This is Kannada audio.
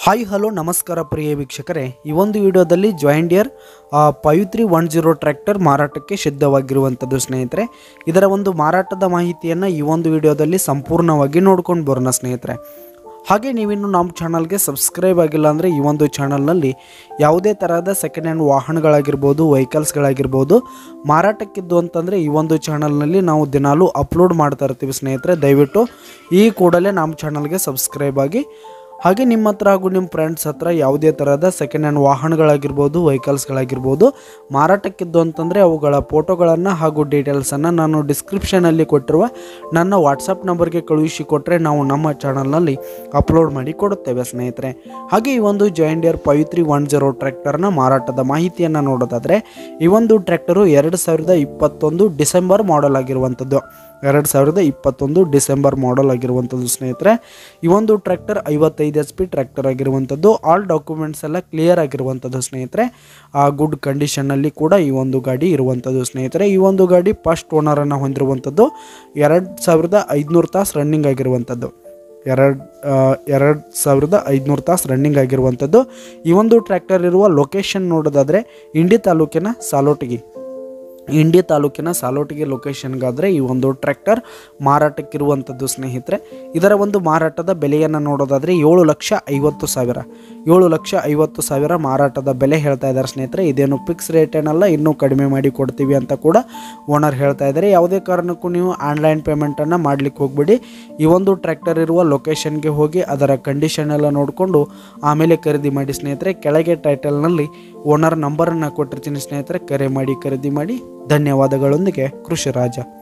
ಹಾಯ್ ಹಲೋ ನಮಸ್ಕಾರ ಪ್ರಿಯ ವೀಕ್ಷಕರೇ ಈ ಒಂದು ವಿಡಿಯೋದಲ್ಲಿ John Deere five three one zero tractor ಮಾರಾಟಕ್ಕೆ ಸಿದ್ಧವಾಗಿರುವಂಥದ್ದು ಸ್ನೇಹಿತರೆ ಇದರ ಒಂದು ಮಾರಾಟದ ಮಾಹಿತಿಯನ್ನು ಈ ಒಂದು ವಿಡಿಯೋದಲ್ಲಿ ಸಂಪೂರ್ಣವಾಗಿ ನೋಡ್ಕೊಂಡು ಬರೋಣ ಸ್ನೇಹಿತರೆ ಹಾಗೆ ನೀವಿನ್ನು ನಮ್ಮ ಚಾನಲ್ಗೆ ಸಬ್ಸ್ಕ್ರೈಬ್ ಆಗಿಲ್ಲ ಅಂದರೆ ಈ ಒಂದು ಚಾನಲ್ನಲ್ಲಿ ಯಾವುದೇ ತರಹದ ಸೆಕೆಂಡ್ ಹ್ಯಾಂಡ್ ವಾಹನಗಳಾಗಿರ್ಬೋದು ವೆಹಿಕಲ್ಸ್ಗಳಾಗಿರ್ಬೋದು ಮಾರಾಟಕ್ಕಿದ್ದು ಅಂತಂದರೆ ಈ ಒಂದು ಚಾನಲ್ನಲ್ಲಿ ನಾವು ದಿನಾಲೂ ಅಪ್ಲೋಡ್ ಮಾಡ್ತಾ ಇರ್ತೀವಿ ಸ್ನೇಹಿತರೆ ದಯವಿಟ್ಟು ಈ ಕೂಡಲೇ ನಮ್ಮ ಚಾನಲ್ಗೆ ಸಬ್ಸ್ಕ್ರೈಬ್ ಆಗಿ ಹಾಗೆ ನಿಮ್ಮ ಹತ್ರ ಹಾಗೂ ನಿಮ್ಮ ಫ್ರೆಂಡ್ಸ್ ಹತ್ರ ಯಾವುದೇ ಥರದ ಸೆಕೆಂಡ್ ಹ್ಯಾಂಡ್ ವಾಹನಗಳಾಗಿರ್ಬೋದು ವೆಹಿಕಲ್ಸ್ಗಳಾಗಿರ್ಬೋದು ಮಾರಾಟಕ್ಕಿದ್ದು ಅಂತಂದರೆ ಅವುಗಳ ಫೋಟೋಗಳನ್ನು ಹಾಗೂ ಡೀಟೇಲ್ಸನ್ನು ನಾನು ಡಿಸ್ಕ್ರಿಪ್ಷನಲ್ಲಿ ಕೊಟ್ಟಿರುವ ನನ್ನ ವಾಟ್ಸಪ್ ನಂಬರ್ಗೆ ಕಳುಹಿಸಿ ಕೊಟ್ಟರೆ ನಾವು ನಮ್ಮ ಚಾನಲ್ನಲ್ಲಿ ಅಪ್ಲೋಡ್ ಮಾಡಿ ಕೊಡುತ್ತೇವೆ ಸ್ನೇಹಿತರೆ ಹಾಗೆ ಈ ಒಂದು John Deere five three one zero ಟ್ರ್ಯಾಕ್ಟರ್ನ ಮಾರಾಟದ ಮಾಹಿತಿಯನ್ನು ನೋಡೋದಾದರೆ ಈ ಒಂದು ಟ್ರ್ಯಾಕ್ಟರು ಎರಡು ಸಾವಿರದ ಇಪ್ಪತ್ತೊಂದು ಡಿಸೆಂಬರ್ ಮಾಡೆಲ್ ಆಗಿರುವಂಥದ್ದು ಎರಡು ಸಾವಿರದ ಇಪ್ಪತ್ತೊಂದು ಡಿಸೆಂಬರ್ ಮಾಡೆಲ್ ಆಗಿರುವಂಥದ್ದು ಸ್ನೇಹಿತರೆ ಈ ಒಂದು ಟ್ರ್ಯಾಕ್ಟರ್ ಐವತ್ತೈದು ಎಚ್ ಪಿ ಟ್ರ್ಯಾಕ್ಟರ್ ಆಗಿರುವಂಥದ್ದು ಆಲ್ ಡಾಕ್ಯುಮೆಂಟ್ಸ್ ಎಲ್ಲ ಕ್ಲಿಯರ್ ಆಗಿರುವಂಥದ್ದು ಸ್ನೇಹಿತರೆ ಆ ಗುಡ್ ಕಂಡೀಷನ್ನಲ್ಲಿ ಕೂಡ ಈ ಒಂದು ಗಾಡಿ ಇರುವಂಥದ್ದು ಸ್ನೇಹಿತರೆ ಈ ಒಂದು ಗಾಡಿ ಫಸ್ಟ್ ಓನರನ್ನು ಹೊಂದಿರುವಂಥದ್ದು ಎರಡು ಸಾವಿರದ ಐದುನೂರು ತಾಸು ರನ್ನಿಂಗ್ ಆಗಿರುವಂಥದ್ದು ಎರಡು ಎರಡು ಸಾವಿರದ ಐದುನೂರು ತಾಸು ರನ್ನಿಂಗ್ ಆಗಿರುವಂಥದ್ದು ಈ ಒಂದು ಟ್ರ್ಯಾಕ್ಟರ್ ಇರುವ ಲೊಕೇಶನ್ ನೋಡೋದಾದರೆ ಇಂಡಿ ತಾಲೂಕಿನ ಸಾಲೋಟಿಗಿ ಇಂಡಿ ತಾಲೂಕಿನ ಸಾಲೋಟಿಗೆ ಲೊಕೇಶನ್ಗಾದರೆ ಈ ಒಂದು ಟ್ರ್ಯಾಕ್ಟರ್ ಮಾರಾಟಕ್ಕಿರುವಂಥದ್ದು ಸ್ನೇಹಿತರೆ ಇದರ ಒಂದು ಮಾರಾಟದ ಬೆಲೆಯನ್ನು ನೋಡೋದಾದರೆ ಏಳು ಲಕ್ಷ ಐವತ್ತು ಸಾವಿರ ಏಳು ಲಕ್ಷ ಐವತ್ತು ಸಾವಿರ ಮಾರಾಟದ ಬೆಲೆ ಹೇಳ್ತಾ ಇದ್ದಾರೆ ಸ್ನೇಹಿತರೆ ಇದೇನು ಫಿಕ್ಸ್ ರೇಟ್ ಏನಲ್ಲ ಇನ್ನೂ ಕಡಿಮೆ ಮಾಡಿ ಕೊಡ್ತೀವಿ ಅಂತ ಕೂಡ ಓನರ್ ಹೇಳ್ತಾ ಇದ್ದಾರೆ ಯಾವುದೇ ಕಾರಣಕ್ಕೂ ನೀವು ಆನ್ಲೈನ್ ಪೇಮೆಂಟನ್ನು ಮಾಡಲಿಕ್ಕೆ ಹೋಗ್ಬಿಡಿ ಈ ಒಂದು ಟ್ರ್ಯಾಕ್ಟರ್ ಇರುವ ಲೊಕೇಶನ್ಗೆ ಹೋಗಿ ಅದರ ಕಂಡೀಷನ್ ಎಲ್ಲ ನೋಡಿಕೊಂಡು ಆಮೇಲೆ ಖರೀದಿ ಮಾಡಿ ಸ್ನೇಹಿತರೆ ಕೆಳಗೆ ಟೈಟಲ್ನಲ್ಲಿ ಓನರ್ ನಂಬರನ್ನು ಕೊಟ್ಟಿರ್ತೀನಿ ಸ್ನೇಹಿತರೆ ಕರೆ ಮಾಡಿ ಖರೀದಿ ಮಾಡಿ ಧನ್ಯವಾದಗಳೊಂದಿಗೆ ಕೃಷಿ ರಾಜ